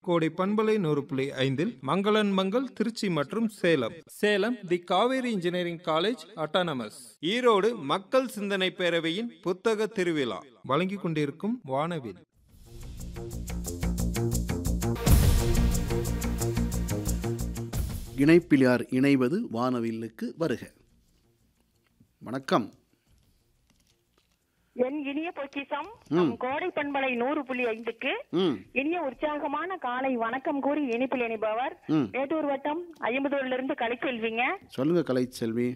கோடை பண்பலை நூறு புள்ளி ஐந்தில் மங்களன் மங்கள் திருச்சி மற்றும் Salem Salem the Kaveri engineering college autonomous Erode மக்கள் சிந்தனை பேரவையின் புத்தக திருவிழா வழங்கிக் கொண்டிருக்கும் வானவில் இணைப்பிலார் இணைவது வானவில்லுக்கு வருக வணக்கம் என் இனிய பொக்கிசம் நம் கோடை பண்பலை நூறு புள்ளி ஐந்துக்கு ம் இனிய உற்சாகமான காலை வணக்கம் கூறி இனிப்பில் இணைப்பவர் ம். மேட்டூர் வட்டம் ஐம்பதூர்ல இருந்து கலைச்செல்விங்க சொல்லுங்க கலைச்செல்வி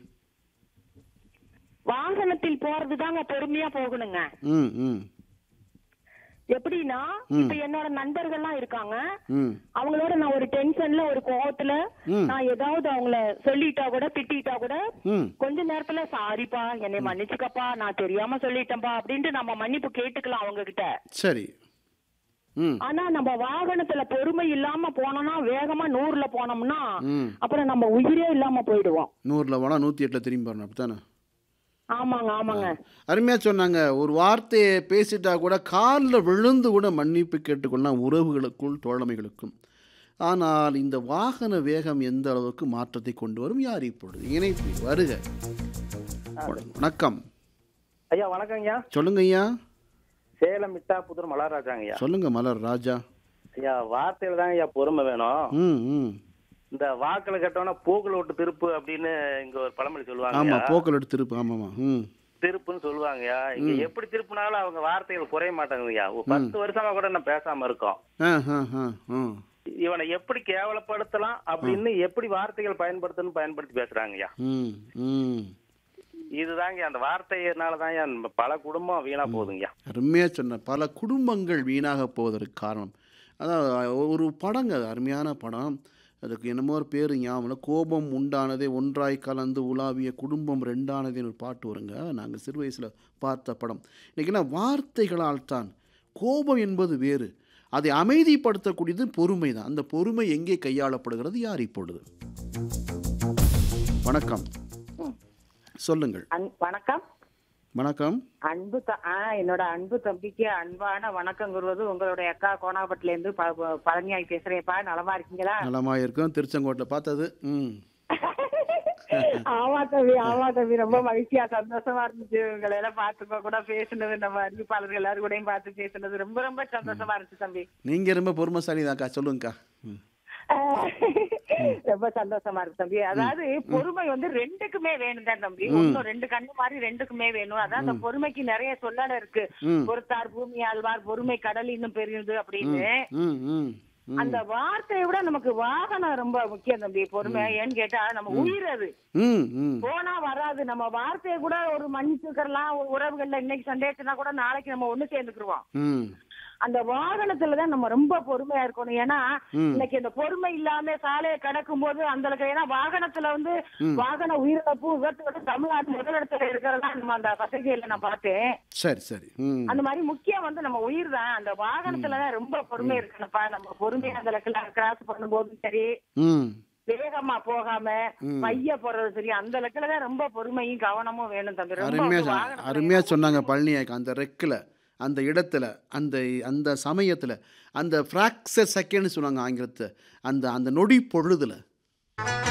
வாகனத்தில் போறது தாங்க பொறுமையா போகணுங்க ம் ம் எப்படின்னா இப்ப என்னோட நண்பர்கள்லாம் இருக்காங்க ம் அவங்களோட நான் ஒரு டென்ஷன்ல ஒரு கோவத்துல ம். நான் ஏதாவது அவங்கள சொல்லிட்டா கூட திட்டிட்டா கூட ம் கொஞ்ச நேரத்துல சாரிப்பா என்னை மன்னிச்சுக்கப்பா நான் தெரியாம சொல்லிட்டேன்பா அப்படின்ட்டு நம்ம மன்னிப்பு கேட்டுக்கலாம் அவங்க கிட்ட சரி ம் ஆனா நம்ம வாகனத்துல பொறுமை இல்லாம போனோம்னா வேகமா நூறுல போனோம்னா ம் அப்புறம் நம்ம உயிரே இல்லாம போயிடுவோம் நூறில் போனால் நூற்றி எட்டில் திரும்பி வரணும் அப்படித்தானே ஆமாங்க ஆமாங்க அருமையாக சொன்னாங்க ஒரு வார்த்தையை பேசிட்டா கூட காலில் விழுந்து கூட மன்னிப்பு கேட்டுக்கொள்ளலாம் உறவுகளுக்குள் தோழமைகளுக்கும் ஆனால் இந்த வாகன வேகம் எந்த அளவுக்கு மாற்றத்தை கொண்டு வரும் யார் இப்பொழுது இணைப்பு வருக வணக்கம் ஐயா வணக்கங்கய்யா சொல்லுங்க ஐயா சேலம் மிட்டா புதூர் மலராஜாங்க ஐயா சொல்லுங்க மலர் ராஜா ஐயா வார்த்தையில தாங்க ஐயா பொறுமை வேணும் ம் ம் இந்த வாக்குல கட்டவன பூக்கள் விட்டு திருப்பு அப்படின்னு இங்க ஒரு பழமொழி சொல்லுவாங்க ஆமாம் ஐயா. போக்கல் எடுத்து திருப்பு ஆமாம்மா ம் திருப்புன்னு சொல்லுவாங்கய்யா இங்க எப்படி திருப்பினாலும் அவங்க வார்த்தைகள் குறைய மாட்டாங்கய்யா ஒரு பத்து வருஷமா கூட நான் பேசாம இருக்கோம் ஆ ஆ ஆ ம் இவனை எப்படி கேவலப்படுத்தலாம் அப்படின்னு எப்படி வார்த்தைகள் பயன்படுத்தணும் பயன்படுத்தி பேசுறாங்கய்யா ம் ம் இதுதாங்க அந்த வார்த்தையினாலதான் பல குடும்பம் வீணா போகுதுங்கய்யா அருமையாக சொன்ன பல குடும்பங்கள் வீணாக போவதற்கு காரணம் அதான் ஒரு படங்க அது அருமையான படம் அதுக்கு என்னமோ ஒரு பேர் ஞாபகம் இல்லை. கோபம் உண்டானதே ஒன்றாய் கலந்து உலாவிய குடும்பம் ரெண்டானதேன்னு ஒரு பாட்டு வருங்க நாங்கள் சிறு வயசில் பார்த்த படம் இன்றைக்கினா வார்த்தைகளால் தான் கோபம் என்பது வேறு அதை அமைதிப்படுத்தக்கூடியது பொறுமை தான் அந்த பொறுமை எங்கே கையாளப்படுகிறது யார் இப்பொழுது வணக்கம் சொல்லுங்கள் அன்- வணக்கம் வணக்கம் அன்பு த- ஆ, என்னோட அன்பு தம்பிக்கு அன்பான வணக்கம் கூறுவது உங்களுடைய அக்கா கோணாபட்டில இருந்து ப- ப- பழனியாய் பேசுறேன்ப்பா நலமா இருக்கீங்களா நலமாக இருக்கும் திருச்செங்கோட்டில் பார்த்தது ம் ஆமா தம்பி ஆமா தம்பி ரொம்ப மகிழ்ச்சியா சந்தோஷமா இருந்துச்சு உங்களை எல்லாம் பார்த்து கூட பேசுனது நம்ம அறிவிப்பாளர்கள் எல்லாரும் கூடயும் பார்த்து பேசுனது ரொம்ப ரொம்ப சந்தோஷமா இருந்துச்சு தம்பி நீங்கள் ரொம்ப பொறுமைசாலி தான்க்கா சொல்லுங்கக்கா ம் ரொம்ப சந்தோஷமா இருக்கு தம்பி அதாவது பொறுமை வந்து ரெண்டுக்குமே வேணும் தான் தம்பி ஒன்னும் ரெண்டு கண்ணு மாதிரி ரெண்டுக்குமே வேணும் அதான் அந்த பொறுமைக்கு நிறைய சொல்லல இருக்கு ம். பொறுத்தார் பூமி ஆழ்வார் பொறுமை கடல் இன்னும் பெரியது அப்படின்னு ம் ம் ம் அந்த வார்த்தையை விட நமக்கு வாகனம் ரொம்ப முக்கியம் தம்பி பொறுமை ஏன்னு கேட்டா நம்ம உயிர் அது ம் ம் போனா வராது நம்ம வார்த்தையை கூட ஒரு மன்னிச்சுக்கிறலாம் ஒரு உறவுகள்ல இன்னைக்கு சந்தேகத்துனா கூட நாளைக்கு நம்ம ஒண்ணு சேர்ந்துக்குருவோம் ம் அந்த வாகனத்துலதான் நம்ம ரொம்ப பொறுமையா இருக்கணும் ஏன்னா இன்னைக்கு இந்த பொறுமை இல்லாம சாலையை கடக்கும் போது அந்த அளவுக்கு ஏன்னா வாகனத்துல வந்து வாகன உயிரிழப்பு விபத்து தமிழ்நாடு முதலிடத்துல இருக்கிறதா நம்ம அந்த பத்திரிகையில நான் பார்த்தேன் சரி சரி ம் அந்த மாதிரி முக்கியம் வந்து நம்ம உயிர் தான் அந்த வாகனத்துலதான் ரொம்ப பொறுமை இருக்கணும்ப்பா நம்ம பொறுமையா அந்த இடத்துல கிராஸ் பண்ணும்போதும் சரி ம் வேகமா போகாம பைய போறது சரி அந்த இடத்துல தான் ரொம்ப பொறுமையும் கவனமும் வேணும் தம்பி ரொம்ப அருமையாக வந்து சொ- வாகனத்துல அருமையாக சொன்னாங்க பழனியாக்கா அந்த ரெக்கில் அந்த இடத்துல அந்த அந்த சமயத்தில் அந்த ஃப்ராக்சர் செகண்ட்னு சொல்லுவாங்க ஆங்கிலத்தை அந்த அந்த நொடி பொழுதில்